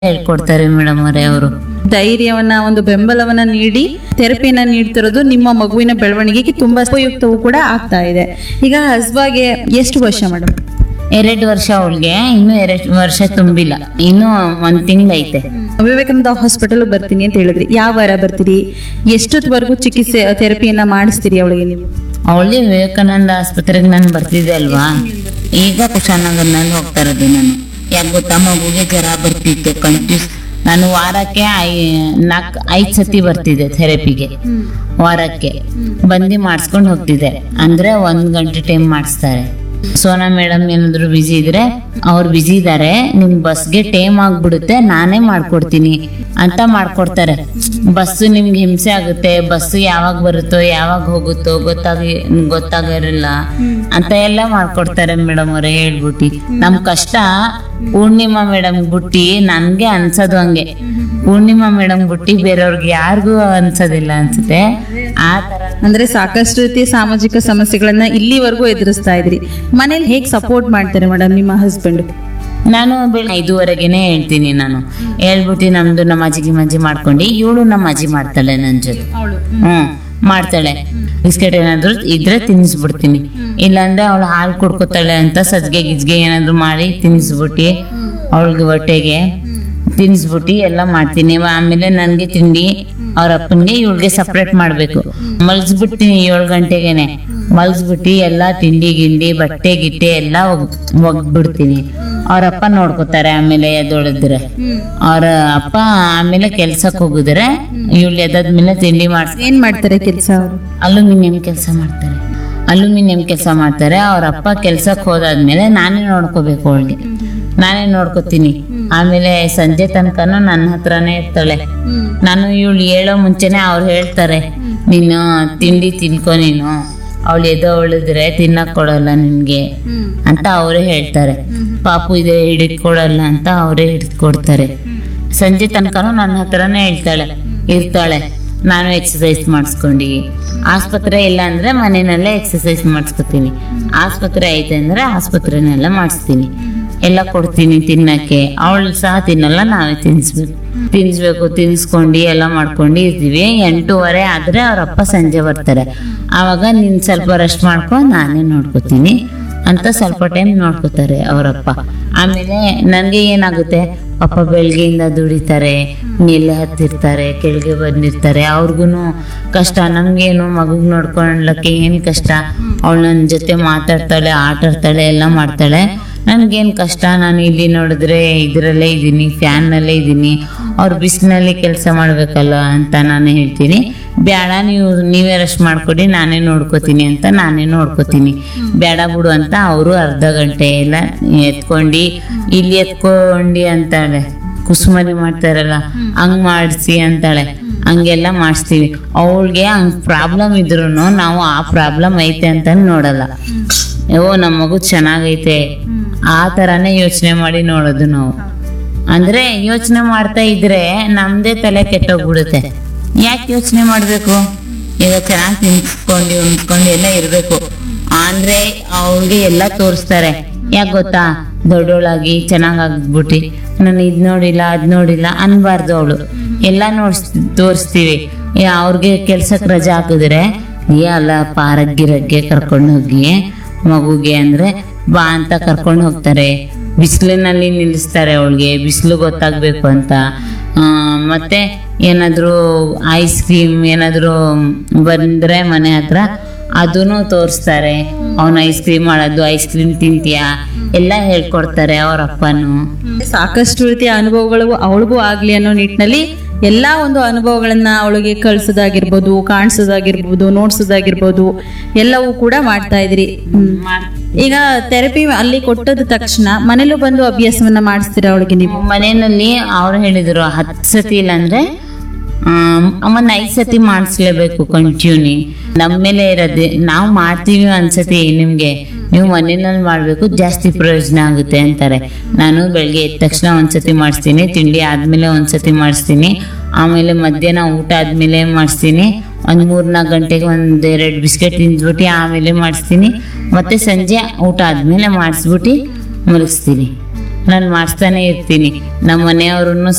ಹೇಳ್ಕೊಡ್ತಾರೆ ಮೇಡಮ್ ಅವರೇ ಅವರು ಧೈರ್ಯವನ್ನ ಒಂದು ಬೆಂಬಲವನ್ನ ನೀಡಿ ಥೆರಪಿಯನ್ನ ನೀಡ್ತಿರೋದು ನಿಮ್ಮ ಮಗುವಿನ ಬೆಳವಣಿಗೆಗೆ ತುಂಬಾ ಉಪಯುಕ್ತವೂ ಕೂಡ ಆಗ್ತಾ ಇದೆ ಈಗ ಹಸ್ಬಾಗೆ ಎಷ್ಟು ವರ್ಷ ಮೇಡಮ್ ಎರಡು ವರ್ಷ ಅವಳಿಗೆ ಇನ್ನೂ ಎರಡು ವರ್ಷ ತುಂಬಿಲ್ಲ ಇನ್ನೂ ಒಂದ್ ತಿಂಗಳೈತೆ ವಿವೇಕಾನಂದ ಹಾಸ್ಪಿಟಲ್ ಬರ್ತೀನಿ ಅಂತ ಹೇಳಿದ್ರಿ ಯಾವ ವಾರ ಬರ್ತೀರಿ ಎಷ್ಟೊತ್ತವರೆಗೂ ಚಿಕಿತ್ಸೆ ಥೆರಪಿಯನ್ನ ಮಾಡಿಸ್ತೀರಿ ಅವಳಿಗೆ ನೀವು ಅವಳಿ ವಿವೇಕಾನಂದ ಆಸ್ಪತ್ರೆಗೆ ನಾನು ಬರ್ತಿದ್ದೆ ಅಲ್ವಾ ಈಗ ಕುಶಾನಗರ್ನಲ್ಲಿ ಹೋಗ್ತಾ ಇರೋದು ನಾನು ಯಾಕೆ ಗೊತ್ತಾ ಮಗುಗೆ ಜ್ವರ ಬರ್ತಿತ್ತು ಕಂಟಿನ್ಯೂಸ್ ನಾನು ವಾರಕ್ಕೆ ಐ ನಾಲ್ಕು ಐದು ಸತಿ ಬರ್ತಿದ್ದೆ ಥೆರಪಿಗೆ ವಾರಕ್ಕೆ ಬಂದು ಮಾಡಿಸ್ಕೊಂಡು ಹೋಗ್ತಿದ್ದೆ ಅಂದ್ರೆ ಒಂದ್ ಗಂಟೆ ಟೈಮ್ ಮಾಡಿಸ್ತಾರೆ ಸೋನಾ ಮೇಡಮ್ ಏನಾದ್ರು ಬಿಜಿ ಇದ್ರೆ ಅವ್ರು ಬಿಜಿ ಇದ್ದಾರೆ ನಿಮ್ ಬಸ್ಗೆ ಟೈಮ್ ಆಗ್ಬಿಡುತ್ತೆ ನಾನೇ ಮಾಡ್ಕೊಡ್ತೀನಿ ಅಂತ ಮಾಡ್ಕೊಡ್ತಾರೆ ಬಸ್ಸು ನಿಮ್ಗೆ ಹಿಂಸೆ ಆಗುತ್ತೆ ಬಸ್ಸು ಯಾವಾಗ ಬರುತ್ತೋ ಯಾವಾಗ ಹೋಗುತ್ತೋ ಗೊತ್ತಾಗಿ ಗೊತ್ತಾಗಿರಲ್ಲ ಅಂತ ಎಲ್ಲ ಮಾಡ್ಕೊಡ್ತಾರೆ ಮೇಡಮ್ ಅವರೇ ಹೇಳ್ಬಿಟ್ಟು ನಮ್ ಕಷ್ಟ ಪೂರ್ಣಿಮಾ ಮೇಡಮ್ ಬುಟ್ಟಿ ನನ್ಗೆ ಅನ್ಸೋದು ಹಂಗೆ ಪೂರ್ಣಿಮಾ ಮೇಡಮ್ ಬುಟ್ಟಿ ಬೇರೆಯವ್ರಿಗೆ ಯಾರಿಗೂ ಅನ್ಸೋದಿಲ್ಲ ಅನ್ಸುತ್ತೆ ಆ ತರ ಅಂದ್ರೆ ಸಾಕಷ್ಟು ರೀತಿಯ ಸಾಮಾಜಿಕ ಸಮಸ್ಯೆಗಳನ್ನ ಇಲ್ಲಿವರೆಗೂ ಎದುರಿಸ್ತಾ ಇದ್ರಿ ಮನೇಲಿ ಹೇಗೆ ಸಪೋರ್ಟ್ ಮಾಡ್ತಾರೆ ಮೇಡಮ್ ನಿಮ್ಮ ಹಸ್ಬೆಂಡ್ ನಾನು ಬೆಳ ಐದುವರೆಗೆನೆ ಹೇಳ್ತೀನಿ ನಾನು ಹೇಳ್ಬಿಟ್ಟು ನಮ್ದು ನಮ್ಮ ಅಜ್ಜಿಗೆ ಮಜ್ಜಿ ಮಾಡ್ಕೊಂಡು ಇವಳು ನಮ್ಮ ಅಜ್ಜಿ ಮಾಡ್ತಾಳೆ ನನ್ನ ಜೊತೆ ಹ್ಮ್ ಮಾಡ್ತಾಳೆ ಬಿಸ್ಕೆಟ್ ಏನಾದ್ರು ಇದ್ರೆ ತಿನ್ನಿಸ್ಬಿಡ್ತೀನಿ ಇಲ್ಲಾಂದ್ರೆ ಅವಳು ಹಾಲು ಕುಡ್ಕೋತಾಳೆ ಅಂತ ಸಜ್ಗೆ ಗಿಜ್ಗೆ ಏನಾದ್ರು ಮಾಡಿ ತಿನ್ನಿಸ್ಬಿಟ್ಟು ಅವಳಿಗೆ ಹೊಟ್ಟೆಗೆ ತಿನ್ನಿಸ್ಬಿಟ್ಟು ಎಲ್ಲ ಮಾಡ್ತೀನಿ ಆಮೇಲೆ ನನಗೆ ತಿಂಡಿ ಅವ್ರ ಅಪ್ಪನಿಗೆ ಇವಳಿಗೆ ಸಪ್ರೇಟ್ ಮಾಡಬೇಕು ಮಲ್ಸ್ಬಿಡ್ತೀನಿ ಏಳು ಗಂಟೆಗೆನೆ ಮಲ್ಸ್ಬಿಟ್ಟು ಎಲ್ಲ ತಿಂಡಿ ಗಿಂಡಿ ಬಟ್ಟೆ ಗಿಟ್ಟೆ ಎಲ್ಲ ಒಗ್ ಒಗ್ಬಿಡ್ತೀನಿ ಅವ್ರ ಅಪ್ಪ ನೋಡ್ಕೋತಾರೆ ಆಮೇಲೆ ಎದ್ದೊಳಿದ್ರೆ ಅವ್ರ ಅಪ್ಪ ಆಮೇಲೆ ಕೆಲ್ಸಕ್ಕೆ ಹೋಗಿದ್ರೆ ಇವಳು ಎದ್ದಾದ್ಮೇಲೆ ತಿಂಡಿ ಮಾಡ್ಸ್ ಏನ್ ಮಾಡ್ತಾರೆ ಕೆಲಸ ಅವರು ಅಲ್ಯೂಮಿನಿಯಂ ಕೆಲಸ ಮಾಡ್ತಾರೆ ಅಲ್ಯೂಮಿನಿಯಂ ಕೆಲಸ ಮಾಡ್ತಾರೆ ಅವ್ರ ಅಪ್ಪ ಕೆಲ್ಸಕ್ಕೆ ಹೋದಾದ್ಮೇಲೆ ನಾನೇ ನೋಡ್ಕೋಬೇಕು ಅವಳಿಗೆ ನಾನೇ ನೋಡ್ಕೋತೀನಿ ಆಮೇಲೆ ಸಂಜೆ ತನಕನೂ ನನ್ನ ಹತ್ರನೇ ಇರ್ತಾಳೆ ನಾನು ಇವಳು ಹೇಳೋ ಮುಂಚೆನೆ ಅವ್ರು ಹೇಳ್ತಾರೆ ನೀನು ತಿಂಡಿ ತಿನ್ಕೊ ನೀನು ಅವಳು ಎದ್ದವಳಿದ್ರೆ ತಿನ್ನಕ್ ಕೊಡಲ್ಲ ನಿನ್ಗೆ ಅಂತ ಅವರೇ ಹೇಳ್ತಾರೆ ಪಾಪು ಇದೆ ಹಿಡಿದ್ಕೊಡಲ್ಲ ಅಂತ ಅವರೇ ಹಿಡಿದ್ಕೊಡ್ತಾರೆ ಸಂಜೆ ತನಕನೂ ನನ್ನ ಹತ್ರನೇ ಹೇಳ್ತಾಳೆ ಇರ್ತಾಳೆ ನಾನು ಎಕ್ಸಸೈಸ್ ಮಾಡಿಸ್ಕೊಂಡು ಆಸ್ಪತ್ರೆ ಇಲ್ಲ ಅಂದ್ರೆ ಮನೆಯಲ್ಲೇ ಎಕ್ಸಸೈಸ್ ಮಾಡಿಸ್ಕೊತೀನಿ ಆಸ್ಪತ್ರೆ ಐತೆ ಅಂದ್ರೆ ಆಸ್ಪತ್ರೆನೆಲ್ಲ ಮಾಡಿಸ್ತೀನಿ ಎಲ್ಲ ಕೊಡ್ತೀನಿ ತಿನ್ನಕ್ಕೆ ಅವಳು ಸಹ ತಿನ್ನಲ್ಲ ನಾವೇ ತಿನ್ನಿಸ್ಬೇಕು ತಿನ್ನಿಸ್ಬೇಕು ತಿನ್ನಿಸ್ಕೊಂಡು ಎಲ್ಲ ಮಾಡ್ಕೊಂಡು ಇರ್ತೀವಿ ಎಂಟೂವರೆ ಆದ್ರೆ ಅವ್ರ ಅಪ್ಪ ಸಂಜೆ ಬರ್ತಾರೆ ಆವಾಗ ನೀನ್ ಸ್ವಲ್ಪ ರೆಸ್ಟ್ ಮಾಡ್ಕೊ ನಾನೇ ನೋಡ್ಕೋತೀನಿ ಅಂತ ಸ್ವಲ್ಪ ಟೈಮ್ ನೋಡ್ಕೋತಾರೆ ಅವರಪ್ಪ ಆಮೇಲೆ ನನಗೆ ಏನಾಗುತ್ತೆ ಪಾಪ ಬೆಳಗ್ಗೆಯಿಂದ ದುಡಿತಾರೆ ಮೇಲೆ ಹತ್ತಿರ್ತಾರೆ ಕೆಳಗೆ ಬಂದಿರ್ತಾರೆ ಅವ್ರಿಗೂ ಕಷ್ಟ ನಮಗೇನು ಮಗುಗೆ ನೋಡ್ಕೊಳ್ಳಕ್ಕೆ ಏನು ಕಷ್ಟ ಅವಳು ನನ್ನ ಜೊತೆ ಮಾತಾಡ್ತಾಳೆ ಆಟ ಆಡ್ತಾಳೆ ಎಲ್ಲ ಮಾಡ್ತಾಳೆ ನನಗೇನು ಕಷ್ಟ ನಾನು ಇಲ್ಲಿ ನೋಡಿದ್ರೆ ಇದರಲ್ಲೇ ಇದ್ದೀನಿ ಫ್ಯಾನ್ನಲ್ಲೇ ಇದ್ದೀನಿ ಅವ್ರು ಬಿಸಿಲಿನಲ್ಲಿ ಕೆಲಸ ಮಾಡಬೇಕಲ್ಲ ಅಂತ ನಾನು ಹೇಳ್ತೀನಿ ಬೇಡ ನೀವು ನೀವೇ ರೆಸ್ಟ್ ಮಾಡ್ಕೊಡಿ ನಾನೇ ನೋಡ್ಕೋತೀನಿ ಅಂತ ನಾನೇ ನೋಡ್ಕೋತೀನಿ ಬೇಡ ಬಿಡು ಅಂತ ಅವರು ಅರ್ಧ ಗಂಟೆ ಎಲ್ಲ ಎತ್ಕೊಂಡು ಇಲ್ಲಿ ಎತ್ಕೊಂಡು ಅಂತಾಳೆ ಕುಸುಮರಿ ಮಾಡ್ತಾರಲ್ಲ ಹಂಗ್ ಮಾಡಿಸಿ ಅಂತಾಳೆ ಹಂಗೆಲ್ಲ ಮಾಡಿಸ್ತೀವಿ ಅವಳಿಗೆ ಹಂಗ್ ಪ್ರಾಬ್ಲಮ್ ಇದ್ರು ನಾವು ಆ ಪ್ರಾಬ್ಲಮ್ ಐತೆ ಅಂತ ನೋಡಲ್ಲ ಓ ನಮ್ಮ ಮಗು ಚೆನ್ನಾಗೈತೆ ಆ ಥರನೇ ಯೋಚನೆ ಮಾಡಿ ನೋಡೋದು ನಾವು ಅಂದ್ರೆ ಯೋಚನೆ ಮಾಡ್ತಾ ಇದ್ರೆ ನಮ್ದೇ ತಲೆ ಕೆಟ್ಟೋಗ್ಬಿಡುತ್ತೆ ಯಾಕೆ ಯೋಚನೆ ಮಾಡ್ಬೇಕು ಈಗ ಚೆನ್ನಾಗಿ ತಿನ್ಸ್ಕೊಂಡು ಉಣ್ಸ್ಕೊಂಡು ಎಲ್ಲ ಇರ್ಬೇಕು ಅಂದ್ರೆ ಅವ್ರಿಗೆ ಎಲ್ಲ ತೋರಿಸ್ತಾರೆ ಯಾಕೆ ಗೊತ್ತಾ ದೊಡ್ಡೋಳಾಗಿ ಚೆನ್ನಾಗ್ ಆಗ್ಬಿಟ್ಟು ನಾನು ಇದ್ ನೋಡಿಲ್ಲ ಅದ್ ನೋಡಿಲ್ಲ ಅನ್ಬಾರ್ದು ಅವಳು ಎಲ್ಲ ನೋಡ್ಸ್ ತೋರಿಸ್ತೀವಿ ಏ, ಅವ್ರಿಗೆ ಕೆಲ್ಸಕ್ಕೆ ರಜಾ ಹಾಕಿದ್ರೆ ಏ ಅಲ್ಲ ಪಾರಗ್ಗಿರಗ್ಗೆ ಕರ್ಕೊಂಡು ಹೋಗಿ ಮಗುಗೆ ಅಂದ್ರೆ ಬಾ ಅಂತ ಕರ್ಕೊಂಡು ಹೋಗ್ತಾರೆ ಬಿಸಿಲಿನಲ್ಲಿ ನಿಲ್ಲಿಸ್ತಾರೆ ಅವಳಿಗೆ ಬಿಸಿಲು ಗೊತ್ತಾಗ್ಬೇಕು ಅಂತ ಆ, ಮತ್ತೆ ಏನಾದರೂ ಐಸ್ ಕ್ರೀಮ್ ಏನಾದರೂ ಬಂದ್ರೆ ಮನೆ ಹತ್ರ ಅದನ್ನು ತೋರಿಸ್ತಾರೆ ಅವನು ಐಸ್ ಕ್ರೀಮ್ ಮಾಡೋದು ಐಸ್ ಕ್ರೀಮ್ ತಿಂತೀಯಾ ಎಲ್ಲ ಹೇಳ್ಕೊಡ್ತಾರೆ ಅವ್ರ ಅಪ್ಪನು ಸಾಕಷ್ಟು ರೀತಿಯ ಅನುಭವಗಳು ಅವಳಿಗೂ ಆಗ್ಲಿ ಅನ್ನೋ ನಿಟ್ಟಿನಲ್ಲಿ ಎಲ್ಲಾ ಒಂದು ಅನುಭವಗಳನ್ನ ಅವಳಿಗೆ ಕಳ್ಸೋದಾಗಿರ್ಬೋದು ಕಾಣಿಸೋದಾಗಿರ್ಬೋದು ನೋಡ್ಸೋದಾಗಿರ್ಬೋದು ಎಲ್ಲವೂ ಕೂಡ ಮಾಡ್ತಾ ಇದ್ರಿ ಹ್ಮ್. ಈಗ ಥೆರಪಿ ಅಲ್ಲಿ ಕೊಟ್ಟದ ತಕ್ಷಣ ಮನೇಲೂ ಬಂದು ಅಭ್ಯಾಸವನ್ನ ಮಾಡಿಸ್ತೀರಾ ಅವಳಿಗೆ ನೀವು ಮನೆಯಲ್ಲಿ ಅವ್ರು ಹೇಳಿದ್ರು ಹತ್ತು ಸತಿ ಇಲ್ಲ ಅಂದ್ರೆ ಅವನ್ನ ಐದು ಸತಿ ಮಾಡಿಸ್ಲೇಬೇಕು ಕಂಟಿನ್ಯೂನಿ ನಮ್ಮ ಮೇಲೆ ಇರೋದು ನಾವು ಮಾಡ್ತೀವಿ ಅನ್ಸತಿ ನಿಮ್ಗೆ ನೀವು ಮನೆಯಲ್ಲಿ ಮಾಡ್ಬೇಕು ಜಾಸ್ತಿ ಪ್ರಯೋಜನ ಆಗುತ್ತೆ ಅಂತಾರೆ ನಾನು ಬೆಳಗ್ಗೆ ಎದ್ದ ತಕ್ಷಣ ಒಂದ್ಸತಿ ಮಾಡಿಸ್ತೀನಿ ತಿಂಡಿ ಆದ್ಮೇಲೆ ಒಂದ್ಸತಿ ಮಾಡಿಸ್ತೀನಿ ಆಮೇಲೆ ಮಧ್ಯಾಹ್ನ ಊಟ ಆದ್ಮೇಲೆ ಮಾಡಿಸ್ತೀನಿ ಒಂದ್ ಮೂರ್ನಾಲ್ಕು ಗಂಟೆಗೆ ಒಂದ್ ಎರಡು ಬಿಸ್ಕೆಟ್ ತಿಂದ್ಬಿಟ್ಟು ಆಮೇಲೆ ಮಾಡಿಸ್ತೀನಿ ಮತ್ತೆ ಸಂಜೆ ಊಟ ಆದ್ಮೇಲೆ ಮಾಡಿಸ್ಬಿಟ್ಟು ಮಲಗಿಸ್ತೀನಿ ನಾನು ಮಾಡಿಸ್ತಾನೆ ಇರ್ತೀನಿ ನಮ್ಮ ಮನೆಯವ್ರನ್ನು